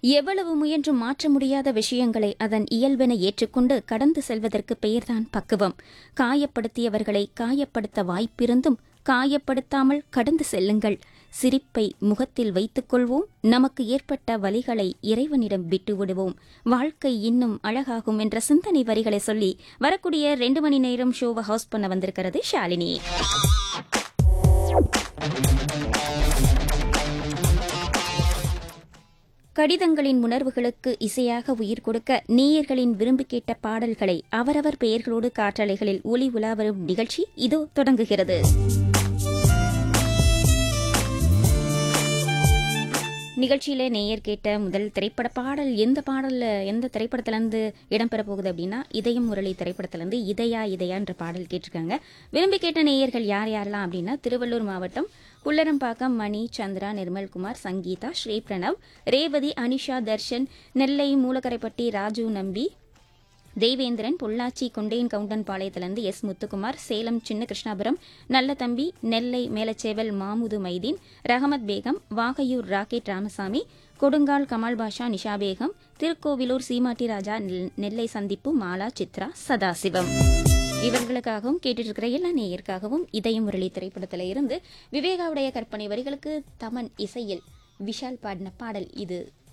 எவ்வளவு முயன்று மாற்ற முடியாத விஷயங்களை அதன் இயல்பென ஏற்றுக்கொண்டு கடந்து செல்வதற்கு பெயர்தான் பக்குவம் காயப்படுத்தியவர்களை காயப்படுத்த வாய்ப்பிருந்தும் காயப்படுத்தாமல் கடந்து செல்லுங்கள் சிரிப்பை முகத்தில் வைத்துக் கொள்வோம் நமக்கு ஏற்பட்ட வலிகளை இறைவனிடம் விட்டுவிடுவோம் வாழ்க்கை இன்னும் அழகாகும் என்ற சிந்தனை வரிகளை சொல்லி வரக்கூடிய ரெண்டு மணி நேரம் ஷோவை ஹவுஸ் பண்ண வந்திருக்கிறது ஷாலினி கடிதங்களின் உணர்வுகளுக்கு இசையாக உயிர் கொடுக்க நேயர்களின் விரும்பி கேட்ட பாடல்களை அவரவர் பெயர்களோடு காற்றலைகளில் ஒளி உலா வரும் நிகழ்ச்சி இதோ தொடங்குகிறது நிகழ்ச்சியில நேயர் கேட்ட முதல் திரைப்பட பாடல் எந்த பாடல்ல எந்த திரைப்படத்திலிருந்து இடம்பெற போகுது அப்படின்னா இதயம் முரளி திரைப்படத்திலிருந்து இதயா இதயா என்ற பாடல் கேட்டிருக்காங்க விரும்பி கேட்ட நேயர்கள் யார் யாரெல்லாம் அப்படின்னா திருவள்ளூர் மாவட்டம் புல்லரம்பாக்கம் மணி சந்திரா நிர்மல்குமார் சங்கீதா ஸ்ரீ பிரணவ் ரேவதி அனிஷா தர்ஷன் நெல்லை மூலக்கரைப்பட்டி ராஜு நம்பி தேவேந்திரன் பொள்ளாச்சி கொண்டேன் கவுண்டன் பாளையத்திலிருந்து எஸ் முத்துக்குமார் சேலம் சின்ன கிருஷ்ணாபுரம் நல்ல தம்பி நெல்லை மேலச்சேவல் மாமுது மைதீன் ரஹமத் பேகம் வாகையூர் ராக்கெட் ராமசாமி கொடுங்கால் கமால் பாஷா நிஷா பேகம் திருக்கோவிலூர் சீமாட்டி ராஜா நெல்- நெல்லை சந்திப்பு மாலா சித்ரா சதாசிவம் இவர்களுக்காகவும் கேட்டுட்டு இருக்கிற எல்லா நேயருக்காகவும் இதயம் முரளி திரைப்படத்தில இருந்து விவேகாவுடைய கற்பனை வரிகளுக்கு தமன் இசையில் விஷால் பாடின பாடல் இது